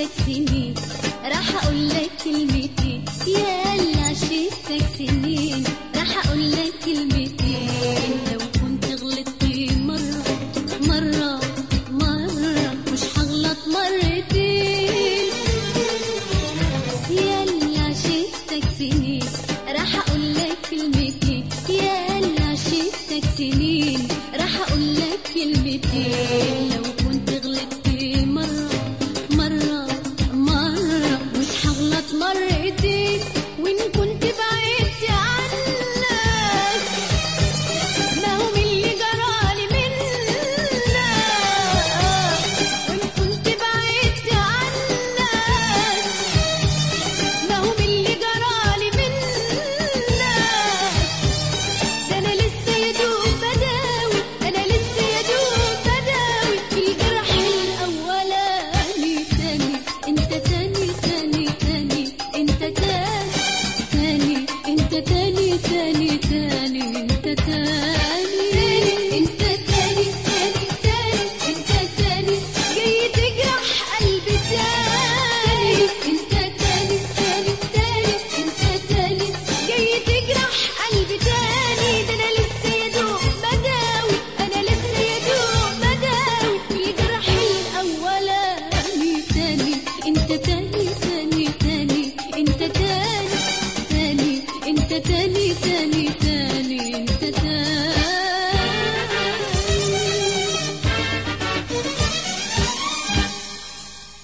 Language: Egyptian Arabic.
عشتك سنين راح اقول لك كلمتين يا اللي عشتك سنين راح اقول لك كلمتين لو كنت غلطت مرة مرة مرة مش هغلط مرتين يا اللي عشتك سنين راح اقول لك كلمتين يا اللي عشتك سنين راح اقول لك كلمتين لو كنت غلطت مرة مرة مرة مش هغلط مرتين وإن كنت بعدت عنك ما هو من اللي جرالي منك وإن كنت بعدت عنك ما هو من اللي جرالي منك ده انا لسه يا دوب بداوي انا لسه يا دوب بداوي في الجرح الاولاني تاني انت تاني تاني تاني انت تاني تاني انت تاني تاني تاني انت تاني انت تاني تاني تاني انت تاني جاي تجرح قلبي تاني انت تاني تاني تاني انت تاني جاي تجرح قلبي تاني ده انا